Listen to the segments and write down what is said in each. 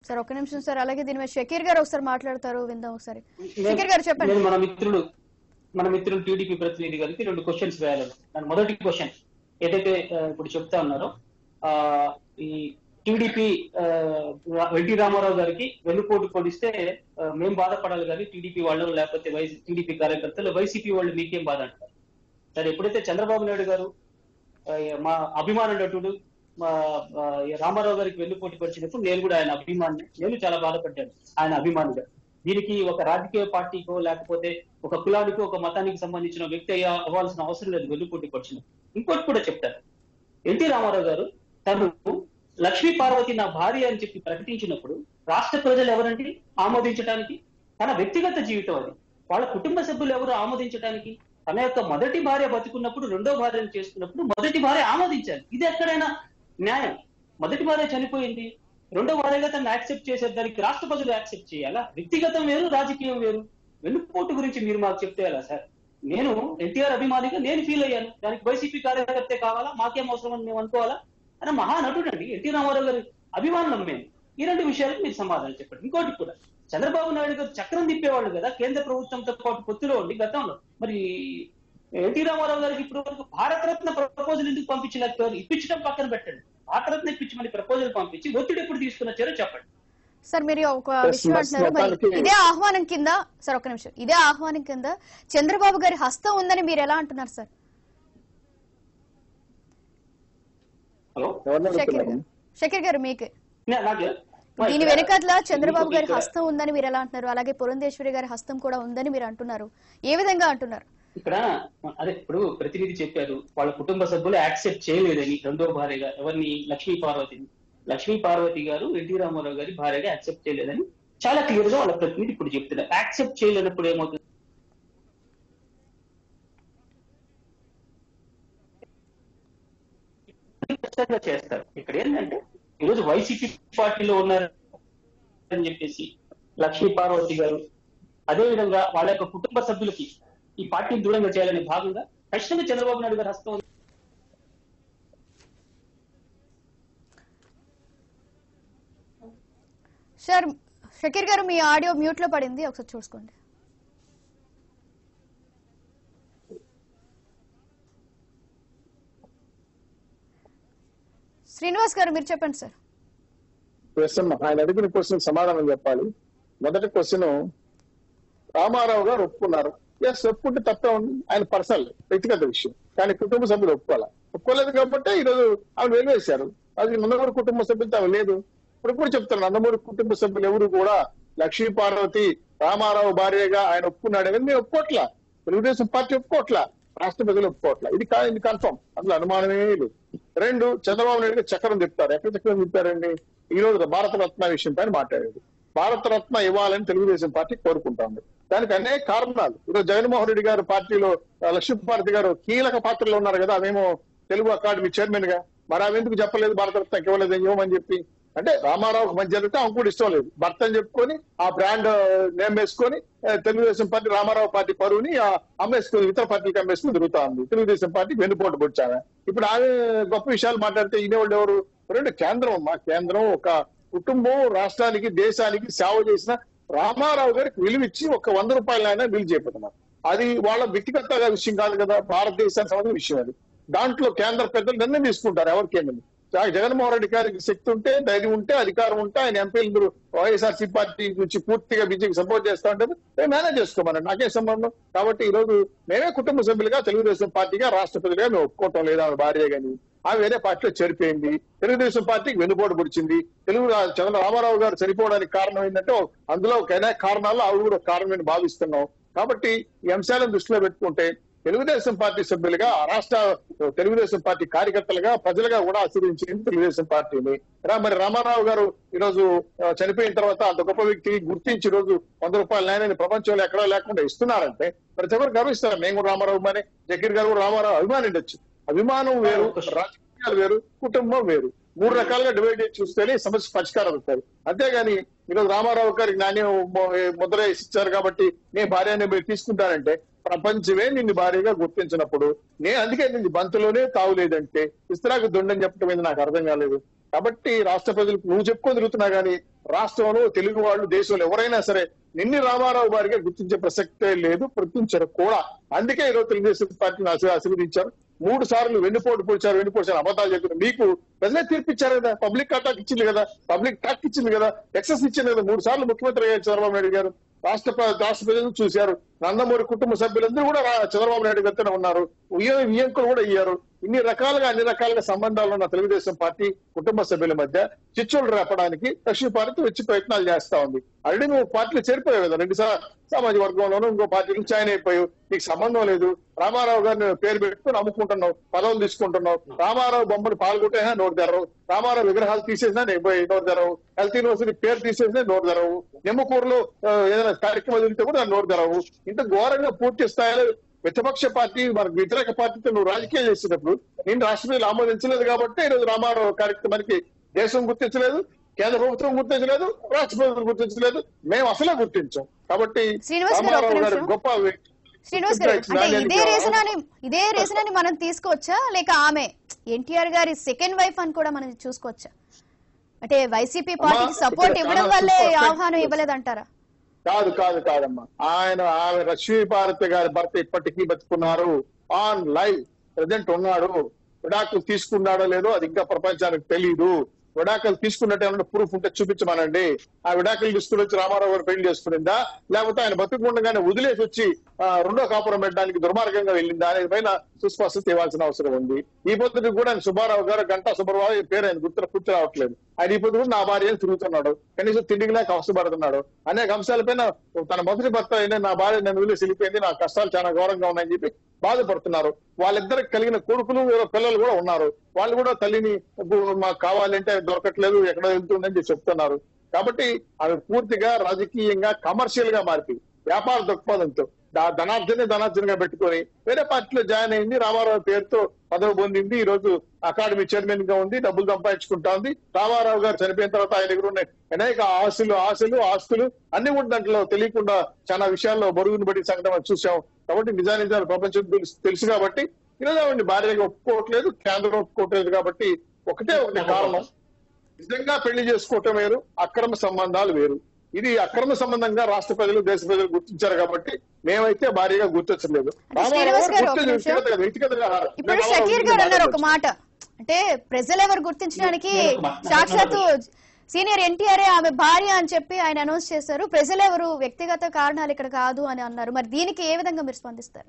Sir ఒక్క నిమిషం sir అలాగే దీని మీద షకీర్ గారు ఒకసారి మాట్లాడతారు విందాం ఒకసారి నేను- షకీర్ గారు చెప్పండి నేను మన మిత్రుడు మన మిత్రుడు టీడీపీ ప్రతినిధి గారికి రెండు క్వశ్చన్స్ వేయాలి దాని మొదటి క్వశ్చన్ ఏదైతే ఆ, ఇప్పుడు చెప్తా ఉన్నారో ఆ ఈ టీడీపీ ఎన్టీ రామారావు గారికి వెన్నుపోటు పొడిస్తే ఆ, మేం బాధపడాలి కానీ టీడీపీ వాళ్ళు లేకపోతే వైసీ టీడీపీ కార్యకర్తలు వైసీపీ వాళ్ళు మీకేం బాధ అంటారు సరే ఎప్పుడైతే చంద్రబాబు నాయుడు గారు ఆ, మా అభిమాన నటుడు మా ఆ, రామారావు గారికి వెన్నుపోటు పరిచినప్పుడు నేను కూడా ఆయన అభిమాని నేను చాలా బాధపడ్డాను ఆయన అభిమానిగా దీనికి ఒక రాజకీయ పార్టీకో లేకపోతే ఒక కులానికో ఒక మతానికి సంబంధించిన వ్యక్తి అయ్యా అవ్వాల్సిన అవసరం లేదు వెన్నుపోటు పరిచిన ఇంకోటి కూడా చెప్తారు ఎన్టీ రామారావు గారు తను లక్ష్మీ పార్వతి నా భార్య అని చెప్పి ప్రకటించినప్పుడు రాష్ట్ర ప్రజలు ఎవరండి ఆమోదించడానికి తన వ్యక్తిగత జీవితం అది వాళ్ళ కుటుంబ సభ్యులు ఎవరు ఆమోదించడానికి తన యొక్క మొదటి భార్య బతుకున్నప్పుడు రెండో భార్యను చేసుకున్నప్పుడు మొదటి భార్య ఆమోదించాలి ఇది ఎక్కడైనా న్యాయం మొదటి భార్య చనిపోయింది రెండో భార్యగా తను యాక్సెప్ట్ చేశారు దానికి రాష్ట్ర ప్రజలు యాక్సెప్ట్ చేయాలా వ్యక్తిగతం వేరు రాజకీయం వేరు వెన్నుపోటు గురించి మీరు మాకు చెప్తే ఎలా సార్ నేను ఎన్టీఆర్ అభిమానిగా నేను ఫీల్ అయ్యాను దానికి వైసీపీ కార్యకర్తే కావాలా మాకేం అవసరం అని మేము అనుకోవాలా అని మహానటుడు అండి ఎన్టీ రామారావు గారి అభిమానులం మేము ఈ రెండు విషయాలకు మీరు సమాధానం చెప్పండి ఇంకోటి కూడా చంద్రబాబు నాయుడు గారు చక్రం తిప్పేవాళ్ళు కదా కేంద్ర ప్రభుత్వంతో పాటు పొత్తులో ఉండి గతంలో మరి ఎన్టీ రామారావు గారికి ఇప్పటి వరకు భారతరత్న ప్రపోజల్ ఎందుకు పంపించలేకపోయారు ఇప్పించడం పక్కన పెట్టండి భారతరత్న ఇప్పించమని ప్రపోజల్ పంపించి ఒత్తిడి ఎప్పుడు తీసుకున్నారో చెప్పండి సార్ మీరు ఒక Yes, విషయం mas అంటున్నారు మరి మొత్తానికి- ఇదే ఆహ్వానం కింద సార్ ఒక నిమిషం ఇదే ఆహ్వానం కింద చంద్రబాబు గారి హస్తం ఉందని మీరు ఎలా అంటున్నారు సార్ హలో ఎవరిని షకీర్ అడుగుతున్నారు గారు షకీర్ గారు మీకే నే- నాకు దీని వెనకట్ల చంద్రబాబు గారి ఇక్కడ- హస్తం ఉందని మీరు ఎలా అంటున్నారు అలాగే పురంధేశ్వరి గారి హస్తం కూడా ఉందని మీరు అంటున్నారు ఏ విధంగా అంటున్నారు ఇక్కడ అదే ఇప్పుడు ప్రతినిధి చెప్పారు వాళ్ళ కుటుంబ సభ్యులు యాక్సెప్ట్ చేయలేదని రెండో భార్యగా ఎవరిని లక్ష్మీ పార్వతిని లక్ష్మీ పార్వతి గారు ఎన్టీ రామారావు గారి భార్యగా యాక్సెప్ట్ చేయలేదని చాలా క్లియర్ గా వాళ్ళ ప్రతినిధి ఇప్పుడు చెప్తున్నారు యాక్సెప్ట్ చేయలేనప్పుడు ఏమవుతుంది ఖచ్చితంగా చేస్తారు ఇక్కడ ఏంటంటే ఈరోజు వైసీపీ పార్టీలో ఉన్నారు అని చెప్పేసి లక్ష్మీ పార్వతి గారు అదే విధంగా వాళ్ళ యొక్క కుటుంబ సభ్యులకి ఈ పార్టీని దూరంగా చేయాలనే భాగంగా ఖచ్చితంగా చంద్రబాబు నాయుడు గారు హస్తం ఉంది. సార్ షకీర్ గారు మీ ఆడియో మ్యూట్ లో పడింది ఒకసారి చూసుకోండి శ్రీనివాస్ గారు మీరు చెప్పండి సార్ క్వశ్చన్ ఆయన అడిగిన క్వశ్చన్ సమాధానం చెప్పాలి మొదటి క్వశ్చన్ రామారావు గారు ఒప్పుకున్నారు ఎస్ ఒప్పుకుంటే తప్పే ఉంది ఆయన పర్సనల్ వ్యక్తిగత విషయం కానీ కుటుంబ సభ్యులు ఒప్పుకోవాలి ఒప్పుకోలేదు కాబట్టి ఈరోజు ఆమె వెలివేశారు అది నందమూరి కుటుంబ సభ్యులతో ఆమె లేదు ఇప్పుడు కూడా చెప్తాను నందమూరి కుటుంబ సభ్యులు ఎవరు కూడా లక్ష్మీ పార్వతి రామారావు భార్యగా ఆయన ఒప్పుకున్నాడు అనేది మేము ఒప్పుకోట్లా తెలుగుదేశం పార్టీ ఒప్పుకోట్లా రాష్ట్ర ప్రజలు ఒప్పుకోవట్లా ఇది కా ఇది కన్ఫర్మ్ అందులో అనుమానమే లేదు రెండు చంద్రబాబు నాయుడు గారు చక్రం తిప్పారు ఎక్కడ చక్రం తిప్పారండి ఈ రోజు భారత రత్న విషయం పైన మాట్లాడారు భారత రత్న ఇవ్వాలని తెలుగుదేశం పార్టీ కోరుకుంటోంది దానికి అనేక కారణాలు ఈరోజు జగన్మోహన్ రెడ్డి గారు పార్టీలో ఆ, లక్ష్మీపార్వతి గారు కీలక పాత్రలో ఉన్నారు కదా ఆమెమో తెలుగు అకాడమీ చైర్మన్ గా మరి ఆమె ఎందుకు చెప్పలేదు భారత రత్నకి ఇవ్వలేదు ఇవ్వమని చెప్పి అంటే రామారావు మంచి జరిగితే ఆమె కూడా ఇష్టం లేదు భర్త అని చెప్పుకొని ఆ బ్రాండ్ నేమ్ వేసుకొని ఆ, తెలుగుదేశం పార్టీ రామారావు పార్టీ పరువుని ఆ, అమ్మేసుకుని ఇతర పార్టీకి అమ్మేసుకుని తిరుగుతా ఉంది తెలుగుదేశం పార్టీకి వెన్నుపోటు పొడిచామె ఇప్పుడు ఆమె గొప్ప విషయాలు మాట్లాడితే ఇనేవాళ్ళు ఎవరు రెండు కేంద్రం మా కేంద్రం ఒక కుటుంబం రాష్ట్రానికి దేశానికి సేవ చేసిన రామారావు గారికి విలువిచ్చి ఒక వంద రూపాయలైనా విలువ చేయబోతున్నారు అది వాళ్ళ వ్యక్తిగత విషయం కాదు కదా భారతదేశానికి సంబంధించిన విషయం అది దాంట్లో కేంద్ర పెద్దలు నిర్ణయం తీసుకుంటారు ఎవరికేమని జగ- జగన్మోహన్ రెడ్డి గారికి శక్తి ఉంటే ధైర్యం ఉంటే అధికారం ఉంటే ఆయన ఎంపీలు వైఎస్ఆర్సీ పార్టీ నుంచి పూర్తిగా బీజేపీ సపోర్ట్ చేస్తా ఉంటారు మేము మేనేజ్ చేసుకోమని నాకే సంబంధం కాబట్టి ఈ రోజు మేమే కుటుంబ సభ్యులుగా తెలుగుదేశం పార్టీగా రాష్ట్ర ప్రజలుగా మేము ఒప్పుకోవటం లేదా ఆమె భార్య గాని ఆమె వేరే పార్టీలో చేరిపోయింది తెలుగుదేశం పార్టీకి వెన్నుపోటు పొడిచింది తెలుగు రా- చంద్ర రామారావు గారు చనిపోవడానికి కారణం ఏంటంటే అందులో ఒక అనేక కారణాల్లో ఆవిడ కూడా ఒక కారణమని భావిస్తున్నాం కాబట్టి ఈ అంశాలను దృష్టిలో పెట్టుకుంటే తెలుగుదేశం పార్టీ సభ్యులుగా ఆ రాష్ట్ర తెలుగుదేశం పార్టీ కార్యకర్తలుగా ప్రజలుగా కూడా ఆశీర్వించింది తెలుగుదేశం పార్టీని రా- మరి రామారావు గారు ఈ రోజు ఆ, చనిపోయిన తర్వాత అంత గొప్ప వ్యక్తికి గుర్తించి ఈ రోజు వంద రూపాయల న్యాయాన్ని ప్రపంచంలో ఎక్కడా లేకుండా ఇస్తున్నారంటే ప్రతి ఒక్కరు గర్విస్తారు నేను కూడా రామారావు అభిమాని జకీర్ గారు కూడా రామారావు అభిమాని ఉండొచ్చు అభిమానం వేరు రాజకీయాలు వేరు కుటుంబం వేరు మూడు రకాలుగా డివైడ్ చేసి చూస్తేనే సమస్య పరిష్కారం అవుతారు అంతేగాని ఈరోజు రామారావు గారికి నాణ్యం మొ- ముద్ర వేసి ఇచ్చారు కాబట్టి నేను భార్యని మీరు తీసుకుంటానంటే ప్రపంచమే నిన్ను భారీగా గుర్తించినప్పుడు నేను అందుకే నిన్ను బంతులోనే తావులేదంటే ఇస్త్రాకు దొండని చెప్పడం ఏంది నాకు అర్థం కాలేదు కాబట్టి రాష్ట్ర ప్రజలకు నువ్వు చెప్పుకొని తిరుగుతున్నా గానీ రాష్ట్రంలో తెలుగు వాళ్ళు దేశంలో ఎవరైనా సరే నిన్ని రామారావు గారిగా గుర్తించే ప్రసక్తే లేదు గుర్తించరు కూడా అందుకే ఈరోజు తెలుగుదేశం పార్టీని ఆశీ- ఆశీర్వదించారు మూడు సార్లు వెన్నుపోటు పొడిచారు వెన్నుపోచారు అబద్ధాలు చెప్పారు మీకు ప్రజలే తీర్పిచ్చారు కదా పబ్లిక్ అటాక్ ఇచ్చింది కదా పబ్లిక్ టాక్ ఇచ్చింది కదా ఎక్సెస్ ఇచ్చింది కదా మూడు సార్లు ముఖ్యమంత్రి అయ్యారు చంద్రబాబు నాయుడు గారు రాష్ట్ర ప్ర- రాష్ట్ర ప్రజలు చూశారు నందమూరి కుటుంబ సభ్యులందరూ కూడా రా- చంద్రబాబు నాయుడు గారితోనే ఉన్నారు ఉయ్య- వియ్యంకులు కూడా ఇయ్యారు ఇన్ని రకాలుగా అన్ని రకాలుగా సంబంధాలు ఉన్న తెలుగుదేశం పార్టీ కుటుంబ సభ్యుల మధ్య చిచ్చులు రేపడానికి దక్షిణ పార్టీ వచ్చి ప్రయత్నాలు చేస్తా ఉంది ఆల్రెడీ నువ్వు పార్టీలు చేరిపోయావు కదా రెండు సార్లు సామాజిక వర్గంలోనూ ఇంకో పార్టీ నుంచి ఆయన అయిపోయావు నీకు సంబంధం లేదు రామారావు గారిని పేరు పెట్టుకుని అమ్ముకుంటున్నావు పదవులు తీసుకుంటున్నావు రామారావు బొమ్మలు పాల్గొంటే నోరు తెరవు రామారావు విగ్రహాలు తీసేసినా నేను పోయి నోరు తెరవు హెల్త్ యూనివర్సిటీ పేరు తీసేసినా నోరు తెరవు నిమ్మకూరులో ఆ, ఏదైనా కార్యక్రమం జరిగితే కూడా నోరు తెరవు ఇంత ఘోరంగా పూర్తి స్థాయిలో ప్రతిపక్ష పార్టీ మనకు వ్యతిరేక పార్టీతో నువ్వు రాజకీయం చేసినప్పుడు నేను రాష్ట్ర ప్రజలు ఆమోదించలేదు కాబట్టి ఈరోజు రామారావు కార్యక్రమానికి దేశం గుర్తించలేదు కేంద్ర ప్రభుత్వం గుర్తించలేదు రాష్ట్ర ప్రభుత్వం గుర్తించలేదు మేము అసలే గుర్తించాం కాబట్టి శ్రీనివాస్ గారు, రామారావు ఒక్క గారు నిమిషం. గొప్ప వ్యక్తి. శ్రీనివాస్ గారు Right, అంటే నాణ్యానికి ఇదే రావాలి. రీజన్ అని ఇదే రీజన్ అని మనం తీసుకోవచ్చా లేక ఆమె ఎన్టీఆర్ గారి సెకండ్ వైఫ్ అని కూడా మనం చూసుకోవచ్చా అంటే వైసీపీ పార్టీకి అమ్మా, సపోర్ట్ ఇక్కడ ఇవ్వడం చాలా వల్లే super ఆహ్వానం fact. ఇవ్వలేదంటారా కాదు కాదు కాదమ్మా ఆయన ఆమె లక్ష్మీ భారతి గారి భర్త ఇప్పటికీ బతుకున్నారు ఆన్ లైవ్ ప్రజెంట్ ఉన్నాడు విడాకులు తీసుకున్నాడో లేదో అది ఇంకా ప్రపంచానికి తెలియదు విడాకులు తీసుకున్నట్టు ఏమన్నా ప్రూఫ్ ఉంటే చూపించమనండి ఆ విడాకులు తీసుకుని వచ్చి రామారావు గారు పెళ్లి చేసుకునిందా లేకపోతే ఆయన బతుకుండగానే వదిలేసి వచ్చి ఆ, రెండో కాపురం పెట్టడానికి దుర్మార్గంగా వెళ్ళిందా అనే పైన సుస్పష్టత ఇవ్వాల్సిన అవసరం ఉంది ఈ పొద్దుకి కూడా ఆయన సుబ్బారావు గారు గంటా సుబ్బారావు ఈ పేరు ఆయన గుర్తు గుర్తు రావట్లేదు ఆయన ఈ పొద్దు కూడా నా భార్య అని తిరుగుతున్నాడు కనీసం తిండికి లేక అవసరపడుతున్నాడు అనేక అంశాలపైన తన మొదటి భర్త అయినా నా భార్య నన్ను వదిలేసి వెళ్ళిపోయింది నా కష్టాలు చాలా ఘోరంగా ఉన్నాయని చెప్పి బాధపడుతున్నారు వాళ్ళిద్దరికి కలిగిన కొడుకులు వేరే పిల్లలు కూడా ఉన్నారు వాళ్ళు కూడా తల్లిని గు- మాకు కావాలంటే దొరకట్లేదు ఎక్కడ వెళ్తుందని చెప్పి చెప్తున్నారు కాబట్టి అవి పూర్తిగా రాజకీయంగా కమర్షియల్ గా మారిపోయి వ్యాపార దృక్పథంతో దా- ధనార్జనే ధనార్జనగా పెట్టుకొని వేరే పార్టీలో జాయిన్ అయింది రామారావు పేరుతో పదవి పొందింది ఈ రోజు అకాడమీ చైర్మన్ గా ఉంది డబ్బులు సంపాదించుకుంటా ఉంది రామారావు గారు చనిపోయిన తర్వాత ఆయన దగ్గర ఉన్న అనేక ఆశలు ఆశలు ఆస్తులు అన్ని కూడా దాంట్లో తెలియకుండా చాలా విషయాల్లో బరుగును పడి సంఘటన మనం చూసాం కాబట్టి నిజానిజాలు ప్రపంచం తెలుసు తెలుసు కాబట్టి ఈరోజు ఆవిడ భార్యగా ఒప్పుకోవట్లేదు కేంద్రం ఒప్పుకోవట్లేదు కాబట్టి ఒకటే ఒకటి కారణం నిజంగా పెళ్లి చేసుకోవటం వేరు అక్రమ సంబంధాలు వేరు ఇది అక్రమ సంబంధంగా రాష్ట్ర ప్రజలు దేశ ప్రజలు గుర్తించారు కాబట్టి మేమైతే భారీగా గుర్తించలేదు అంటే శ్రీనివాస్ గారు, ఒక గుర్తించలేదు, నిమిషం. వ్యక్తిగత- వ్యక్తిగతంగా కాదు. ఇప్పుడు నేను షకీర్ గారు అన్నారు ఒక మాట్లాడొచ్చు. మాట అంటే ప్రజలు ఎవరు గుర్తించడానికి నేను ఒక మాట- సాక్షాత్తు సీనియర్ ఎన్టీఆర్ ఆమె భార్య అని చెప్పి ఆయన అనౌన్స్ చేశారు ప్రజలు ఎవరు వ్యక్తిగత కారణాలు ఇక్కడ కాదు అని అన్నారు మరి దీనికి ఏ విధంగా మీరు స్పందిస్తారు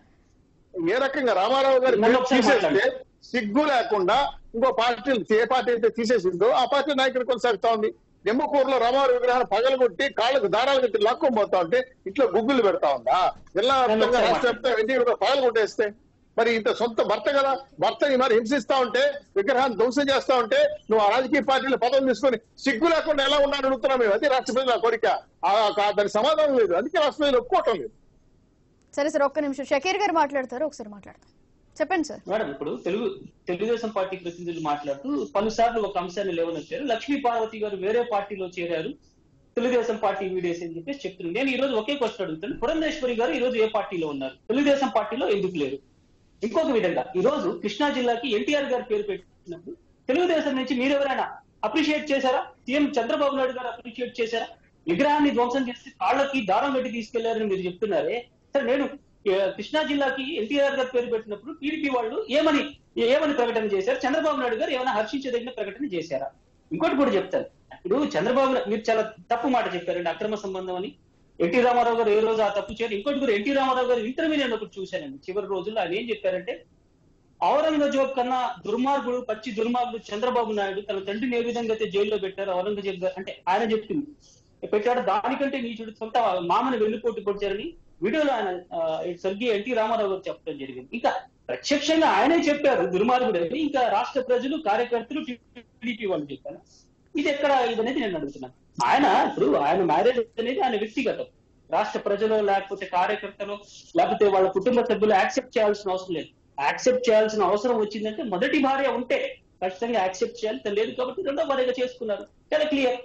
ఏ రకంగా రామారావు గారు నన్ను ఒకసారి తీసేస్తే మాట్లాడండి. సిగ్గు లేకుండా ఇంకో పార్టీ ఏ పార్టీ అయితే తీసేసిందో ఆ పార్టీ నాయకుడు కొనసాగుతా ఉంది నిమ్మకూరులో రామారావు విగ్రహాన్ని పగలగొట్టి కాళ్ళకు దారాలు కట్టి లాక్కొని పోతా ఉంటే ఇట్లా గుగ్గులు పెడతా ఉందా జిల్లా వ్యాప్తంగా ఒకసారి రాష్ట్ర వ్యాప్తంగా ఎన్టీ కూడా పగలగొట్టేస్తే మరి ఇంత సొంత భర్త కదా భర్తని మరి హింసిస్తా ఉంటే విగ్రహాన్ని ధ్వంసం చేస్తా ఉంటే నువ్వు ఆ రాజకీయ పార్టీలో పదవులు తీసుకొని సిగ్గు లేకుండా ఎలా ఉన్నాను అడుగుతున్నాం మేము అది రాష్ట్ర ప్రజల కోరిక ఆ- ఆ- దానికి సమాధానం లేదు అందుకే రాష్ట్ర ప్రజలు ఒప్పుకోవటం లేదు సరే సార్ ఒక్క నిమిషం షకీర్ గారు మాట్లాడతారు ఒకసారి మాట్లాడతాం చెప్పండి సార్ మేడం ఇప్పుడు తెలుగు తెలుగుదేశం పార్టీ ప్రతినిధులు మాట్లాడుతూ పలుసార్లు ఒక అంశాన్ని లేవనొచ్చారు లక్ష్మీ పార్వతి గారు వేరే పార్టీలో చేరారు తెలుగుదేశం పార్టీ వీడేసి అని చెప్పేసి చెప్తున్నారు నేను ఈ రోజు ఒకే క్వశ్చన్ అడుగుతాను పురంధేశ్వరి గారు ఈ రోజు ఏ పార్టీలో ఉన్నారు తెలుగుదేశం పార్టీలో ఎందుకు లేరు ఇంకొక విధంగా ఈ రోజు కృష్ణా జిల్లాకి ఎన్టీఆర్ గారు పేరు పెట్టినప్పుడు తెలుగుదేశం నుంచి మీరెవరైనా అప్రిషియేట్ చేశారా సీఎం చంద్రబాబు నాయుడు గారు అప్రిషియేట్ చేశారా విగ్రహాన్ని ధ్వంసం చేసి కాళ్ళకి దారం పెట్టి తీసుకెళ్లారని మీరు చెప్తున్నారే సరే నేను ఏ, కృష్ణా జిల్లాకి ఎన్టీఆర్ గారు పేరు పెట్టినప్పుడు టీడీపీ వాళ్ళు ఏమని ఏమని ప్రకటన చేశారు చంద్రబాబు నాయుడు గారు ఏమైనా హర్షించదగిన ప్రకటన చేశారా ఇంకోటి కూడా చెప్తాను ఇప్పుడు చంద్రబాబు నా- మీరు చాలా తప్పు మాట చెప్పారండి అక్రమ సంబంధం అని ఎన్టీ రామారావు గారు ఏ రోజు ఆ తప్పు చేయరు ఇంకోటి కూడా ఎన్టీ రామారావు గారు ఇంటర్వ్యూ నేను ఒకటి చూశానండి చివరి రోజుల్లో ఆయన ఏం చెప్పారంటే ఔరంగజేబ్ కన్నా దుర్మార్గుడు పచ్చి దుర్మార్గుడు చంద్రబాబు నాయుడు తన తండ్రిని ఏ విధంగా అయితే జైల్లో పెట్టారు ఔరంగజేబ్ గారు అంటే ఆయన చెప్పింది పెట్టాడు దానికంటే నీచుడు సొంత మామని వెన్నుపోటు కొట్టారని వీడియోలో ఆయన ఆ, స్వర్గీయ ఎన్టీ రామారావు గారు చెప్పడం జరిగింది ఇంకా ప్రత్యక్షంగా ఆయనే చెప్పారు దుర్మార్గుడు అని ఇంకా రాష్ట్ర ప్రజలు కార్యకర్తలు టీడీపీ వాళ్ళు చెప్పారు ఇది ఎక్కడ ఇదనేది నేను అడుగుతున్నాను ఆయన ఇప్పుడు ఆయన మ్యారేజ్ అనేది ఆయన వ్యక్తిగతం రాష్ట్ర ప్రజలు లేకపోతే కార్యకర్తలు లేకపోతే వాళ్ళ కుటుంబ సభ్యులు యాక్సెప్ట్ చేయాల్సిన అవసరం లేదు యాక్సెప్ట్ చేయాల్సిన అవసరం వచ్చిందంటే మొదటి భార్య ఉంటే ఖచ్చితంగా యాక్సెప్ట్ చేయాలి తను లేదు కాబట్టి రెండో భార్యగా చేసుకున్నారు చాలా క్లియర్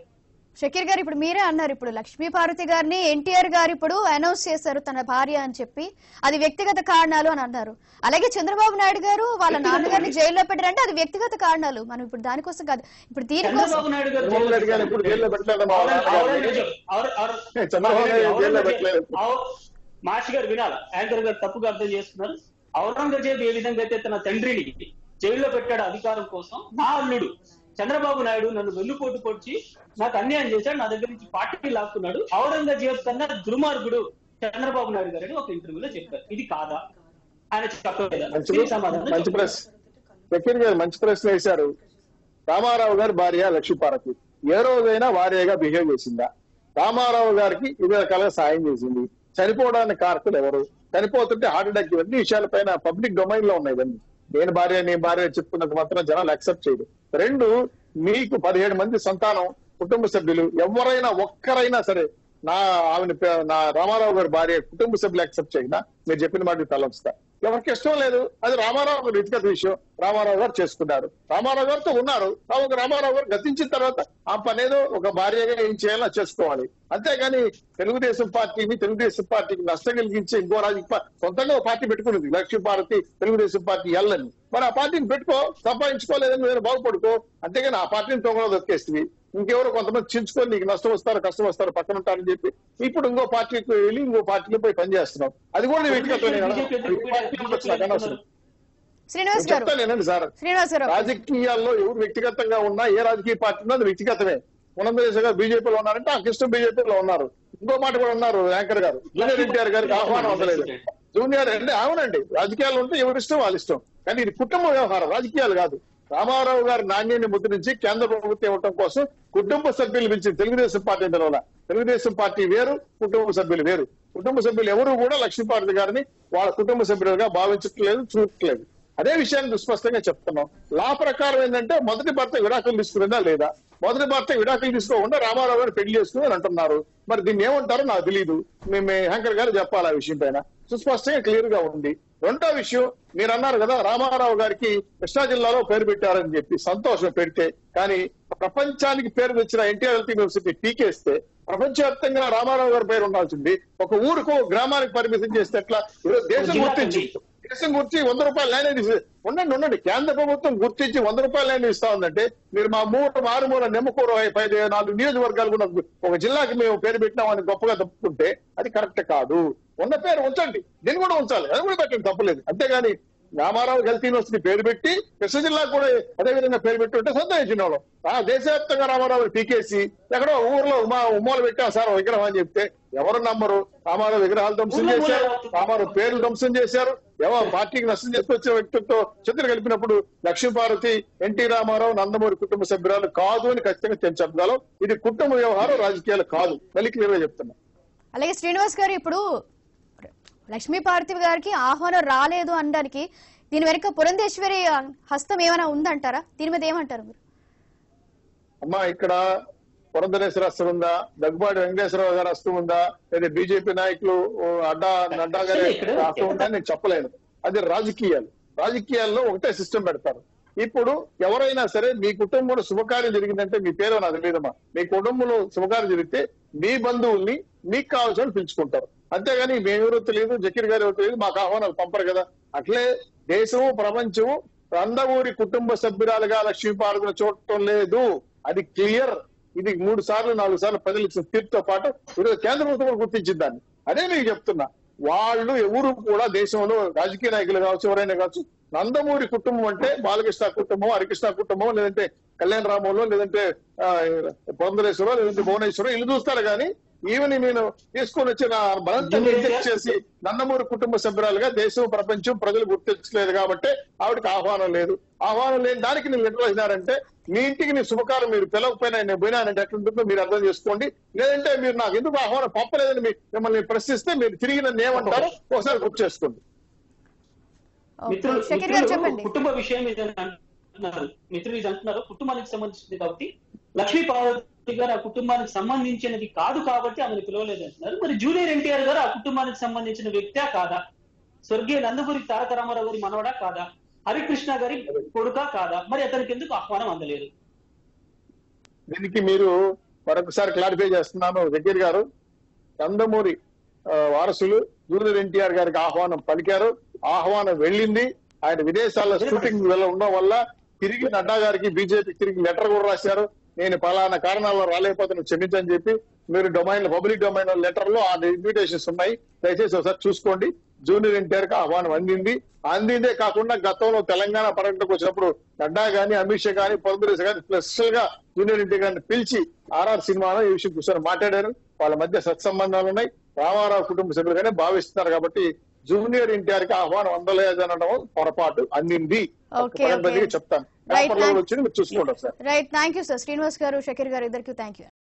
షకీర్ గారు ఇప్పుడు మీరే అన్నారు ఇప్పుడు లక్ష్మీ పార్వతి గారిని ఎన్టీఆర్ గారు ఇప్పుడు అనౌన్స్ చేశారు తన భార్య అని చెప్పి అది వ్యక్తిగత కారణాలు అని అన్నారు అలాగే చంద్రబాబు నాయుడు గారు వాళ్ళ నాన్నగారిని జైల్లో పెట్టారంటే అది వ్యక్తిగత కారణాలు మనం ఇప్పుడు దానికోసం కాదు ఇప్పుడు దీనికోసం చంద్రబాబు నాయుడు గారు చంద్రబాబు నాయుడు గారు ఇప్పుడు జైల్లో పెట్టలేదు మా ఔరం- నాన్నగారిని. ఔరంగజేబ్ ఔర- ఔర- చంద్రబాబు నాయుడు జైల్లో ఔరంగజేబ్- పెట్టలేదు. ఔ- మాషి గారు వినాల యాంకర్ గారు తప్పుగా అర్థం చేస్తున్నారు ఔరంగజేబ్ ఏ విధంగా అయితే తన తండ్రిని జైల్లో పెట్టాడు అధికారం కోసం నా అల్లుడు చంద్రబాబు నాయుడు నన్ను వెన్నుపోటు పొడిచి నాకు అన్యాయం చేశాడు నా దగ్గర నుంచి పార్టీ లాక్కున్నాడు ఔరంగజేబ్ కన్నా దుర్మార్గుడు చంద్రబాబు నాయుడు గారు అని ఒక ఇంటర్వ్యూలో చెప్పారు ఇది కాదా ఆయన చెప్పలేదా మంచి దీనికి సమాధానం మంచి చెప్పండి. ప్రశ్న జకీర్ గారు మంచి ప్రశ్న వేశారు రామారావు గారి భార్య లక్ష్మీపార్వతి ఏ రోజైనా భార్యగా బిహేవ్ చేసిందా రామారావు గారికి ఇదే రకాలుగా సాయం చేసింది చనిపోవడానికి కారకులు ఎవరు చనిపోతుంటే హార్ట్ అటాక్ ఇవన్నీ విషయాలపైన పబ్లిక్ డొమైన్ లో ఉన్నాయి ఇవన్నీ నేను భార్య నీ భార్య చెప్పుకున్నంత మాత్రం జనాలు యాక్సెప్ట్ చేయదు రెండు మీకు పదిహేడు మంది సంతానం కుటుంబ సభ్యులు ఎవరైనా ఒక్కరైనా సరే నా ఆమెను పే- నా రామారావు గారి భార్య కుటుంబ సభ్యులు యాక్సెప్ట్ చేయనా మీరు చెప్పిన మాట తలంస్తా ఎవరికి ఇష్టం లేదు అది రామారావు గారి వ్యక్తిగత విషయం రామారావు గారు చేసుకున్నారు రామారావు గారితో ఉన్నారు కాబట్టి రామారావు గారు గతించిన తర్వాత ఆ పని ఏదో ఒక భార్యగా ఏం చేయాలో చేసుకోవాలి అంతేగాని తెలుగుదేశం పార్టీని తెలుగుదేశం పార్టీకి నష్టం కలిగించే ఇంకో రాజకీయ పా- సొంతంగా ఒక పార్టీ పెట్టుకున్నది లక్ష్మీ భారతి తెలుగుదేశం పార్టీ ఎల్లని మరి ఆ పార్టీని పెట్టుకో సంపాదించుకోలేదని నేను బాగుపడుకో అంతేగాని ఆ పార్టీని తొంగలో దొక్కేస్తుంది ఇంకెవరో కొంతమంది చించుకొని నీకు నష్టం వస్తారు కష్టం వస్తారు పక్కన ఉంటారని చెప్పి ఇప్పుడు ఇంకో పార్టీకి వెళ్ళి ఇంకో పార్టీలో పోయి పనిచేస్తున్నాం అది కూడా నీ వ్యక్తిగతమే కదా. బీజేపీ ఎందుకు ఈ పార్టీ ఉండొచ్చు, నాకు అనవసరం. శ్రీనివాస్ నేను గారు చెప్తాను ఏనండి సార్ శ్రీనివాస్ గారు రాజకీయాల్లో ఎవరు వ్యక్తిగతంగా ఉన్నా ఏ రాజకీయ పార్టీ ఉన్నా అది వ్యక్తిగతమే పునందరేశ్వర గారు బీజేపీలో ఉన్నారంటే ఆ కృష్ణ బీజేపీలో ఉన్నారు ఇంకో మాట కూడా ఉన్నారు యాంకర్ గారు జూనియర్ ఎన్టీఆర్ గారికి ఆహ్వానం అందలేదు జూనియర్ అంటే అవునండి రాజకీయాలు ఉంటే ఎవరి ఇష్టం వాళ్ళ ఇష్టం కానీ ఇది కుటుంబ వ్యవహారం రాజకీయాలు కాదు రామారావు గారి నాణ్యాన్ని ముద్రించి కేంద్ర ప్రభుత్వం ఇవ్వటం కోసం కుటుంబ సభ్యులు పిలిచి తెలుగుదేశం పార్టీ పిలవాల తెలుగుదేశం పార్టీ వేరు కుటుంబ సభ్యులు వేరు కుటుంబ సభ్యులు ఎవరు కూడా లక్ష్మీపార్వతి గారిని వాళ్ళ కుటుంబ సభ్యులుగా భావించట్లేదు చూడట్లేదు అదే విషయాన్ని దుస్పష్టంగా చెప్తున్నాం లా ప్రకారం ఏంటంటే మొదటి భర్త విడాకులు తీసుకున్నదా లేదా మొదటి భర్త విడాకులు తీసుకోకుండా రామారావు గారు పెళ్లి చేసుకుని అని అంటున్నారు మరి దీన్ని ఏమంటారో నాకు తెలియదు మేము హ్యాంకర్ గారు చెప్పాలి ఆ విషయం పైన సుస్పష్టంగా క్లియర్ గా ఉంది రెండో విషయం మీరు అన్నారు కదా రామారావు గారికి కృష్ణా జిల్లాలో పేరు పెట్టారని చెప్పి సంతోషం పెడితే కానీ ప్రపంచానికి పేరు తెచ్చిన ఎన్టీఆర్ హెల్త్ యూనివర్సిటీ పీకేస్తే ప్రపంచవ్యాప్తంగా రామారావు గారి పేరు ఉండాల్సింది ఒక ఊరుకు ఒక గ్రామానికి పరిమితం చేస్తే ఎట్లా ఈరోజు దేశం గుర్తించి దేశం గుర్తి వంద రూపాయలు ల్యాండ్ ఇస్తే ఉండండి ఉండండి కేంద్ర ప్రభుత్వం గుర్తించి వంద రూపాయలు ల్యాండ్ ఇస్తా ఉందంటే మీరు మా మూడు మారుమూల నెమ్మకూర పైన నాలుగు నియోజకవర్గాలు కూడా ఒక జిల్లాకి మేము పేరు పెట్టినామని గొప్పగా తప్పుకుంటే అది కరెక్ట్ కాదు ఉన్న పేరు ఉంచండి దీన్ని కూడా ఉంచాలి అది కూడా పెట్టండి తప్పలేదు అంతేగాని రామారావు హెల్త్ యూనివర్సిటీ పేరు పెట్టి కృష్ణ జిల్లాకు కూడా అదే విధంగా పేరు పెట్టి ఉంటే సంతోషించిన వాళ్ళం ఆ దేశవ్యాప్తంగా రామారావు పీకేసి ఎక్కడో ఊర్లో ఉమా ఉమ్మలు పెట్టాం సార్ విగ్రహం అని చెప్తే ఎవరు నమ్మరు రామారావు విగ్రహాలు ధ్వంసం చేశారు రామారావు పేర్లు ధ్వంసం చేశారు ఎవరు పార్టీకి నష్టం చేసుకొచ్చిన వ్యక్తులతో చిత్ర కలిపినప్పుడు లక్ష్మీపార్వతి ఎన్టీ రామారావు నందమూరి కుటుంబ సభ్యురాలు కాదు అని ఖచ్చితంగా తె- చెప్పగలం ఇది కుటుంబ వ్యవహారం రాజకీయాలు కాదు మళ్ళీ క్లియర్ గా చెప్తున్నా అలాగే శ్రీనివాస్ గారు ఇప్పుడు లక్ష్మీ పార్థివ్ గారికి ఆహ్వానం రాలేదు అనడానికి దీని వెనుక పురంధేశ్వరి హస్తం ఏమైనా ఉందంటారా దీని మీద ఏమంటారు మీరు అమ్మా ఇక్కడ పురంధరేశ్వర హస్తం ఉందా దగ్గుబాటి వెంకటేశ్వరరావు గారి హస్తం ఉందా లేదా బీజేపీ నాయకులు ఓ, అడ్డా నడ్డా గారి హస్తం ఉందా అని నేను చెప్పలేను అది రాజకీయాలు రాజకీయాల్లో ఒకటే సిస్టమ్ పెడతారు ఇప్పుడు ఎవరైనా సరే మీ కుటుంబంలో శుభకార్యం జరిగిందంటే మీ పేరు నాకు తెలియదమ్మా మీ కుటుంబంలో శుభకార్యం జరిగితే మీ బంధువుల్ని మీకు కావాల్సిన వాళ్ళు పిలుచుకుంటారు అంతేగాని మేమెవరో తెలియదు జకీర్ గారు ఎవరో తెలియదు మాకు ఆహ్వానాలు పంపరు కదా అట్లే దేశము ప్రపంచము నందమూరి కుటుంబ సభ్యురాలుగా లక్ష్మీపార్వతిని చూడటం లేదు అది క్లియర్ ఇది మూడు సార్లు నాలుగు సార్లు ప్రజలు ఇచ్చిన తీర్పుతో పాటు ఈరోజు కేంద్ర ప్రభుత్వం కూడా గుర్తించింది దాన్ని అదే మీకు చెప్తున్నా వాళ్ళు ఎవరు కూడా దేశంలో రాజకీయ నాయకులు కావచ్చు ఎవరైనా కావచ్చు నందమూరి కుటుంబం అంటే బాలకృష్ణ కుటుంబం హరికృష్ణ కుటుంబం లేదంటే కళ్యాణ రామంలో లేదంటే ఆ, పురంధరేశ్వరం లేదంటే భువనేశ్వరం ఇల్లు చూస్తారు కానీ ఈవెన్ నేను తీసుకొని వచ్చిన బలంతా రిజెక్ట్ చేసి నందమూరి కుటుంబ సభ్యురాలుగా దేశం ప్రపంచం ప్రజలు గుర్తించలేదు కాబట్టి ఆవిడకి ఆహ్వానం లేదు ఆహ్వానం లేని దానికి నేను లెటర్ రాసినారంటే మీ ఇంటికి నీ శుభకారం మీరు పిలవకపోయినా నేను పోయినానంటే ఎట్లుంటుందో మీరు అర్థం చేసుకోండి లేదంటే మీరు నాకు ఎందుకు ఆహ్వానం పంపలేదని మీ- మిమ్మల్ని ప్రశ్నిస్తే మీరు తిరిగి నన్ను ఏమంటారో ఒకసారి గుర్తు చేసుకోండి ఓకే. మిత్రులు షకీర్ గారు మిత్రులు చెప్పండి కుటుంబ విషయం ఇది అని అంటున్నారు మిత్రులు ఇది అంటున్నారు కుటుంబానికి సంబంధించింది కాబట్టి లక్ష్మీ పార్వతి గారు ఆ కుటుంబానికి సంబంధించినది కాదు కాబట్టి ఆమెను పిలవలేదు అంటున్నారు మరి జూనియర్ ఎన్టీఆర్ గారు ఆ కుటుంబానికి సంబంధించిన వ్యక్తే కాదా స్వర్గీయ నందమూరి తారక రామారావు గారి మనవడా కాదా హరికృష్ణ గారి కొడుకా కాదా మరి అతనికి ఎందుకు ఆహ్వానం అందలేదు దీనికి మీరు మరొకసారి క్లారిఫై చేస్తున్నాను జగ్గీర్ గారు నందమూరి ఆ, వారసులు జూనియర్ ఎన్టీఆర్ గారికి ఆహ్వానం పలికారు ఆహ్వానం వెళ్ళింది ఆయన విదేశాల్లో షూటింగ్ వెళ్ళ ఉండడం వల్ల తిరిగి నడ్డా గారికి బీజేపీ తిరిగి లెటర్ కూడా రాశారు నేను పలానా కారణాల్లో రాలేకపోతే క్షమించని చెప్పి మీరు డొమైన్ పబ్లిక్ డొమైన్ లెటర్ లో ఆ ఇన్విటేషన్స్ ఉన్నాయి దయచేసి ఒకసారి చూసుకోండి జూనియర్ ఎన్టీఆర్ కి ఆహ్వానం అందింది అందిందే కాకుండా గతంలో తెలంగాణ పర్యటనకు వచ్చినప్పుడు నడ్డా గాని అమిత్ షా గాని పొందురేసి గాని స్పెషల్ గా జూనియర్ ఎన్టీఆర్ గారిని పిలిచి ఆర్ఆర్ సినిమాలో ఈ విషయం కూర్చొని మాట్లాడారు వాళ్ళ మధ్య సత్సంబంధాలు ఉన్నాయి రామారావు కుటుంబ సభ్యులుగానే భావిస్తున్నారు కాబట్టి జూనియర్ ఎన్టీఆర్ కి ఆహ్వానం అందలేదు అనడం పొరపాటు అందింది Okay, పకడ్బందీగా okay. చెప్తాను Right, పేపర్లో thank- వచ్చింది మీరు చూసుకుంటారు sir right thank you sir Srinivas garu Shakir గారు ఇద్దరికి థ్యాంక్ యూ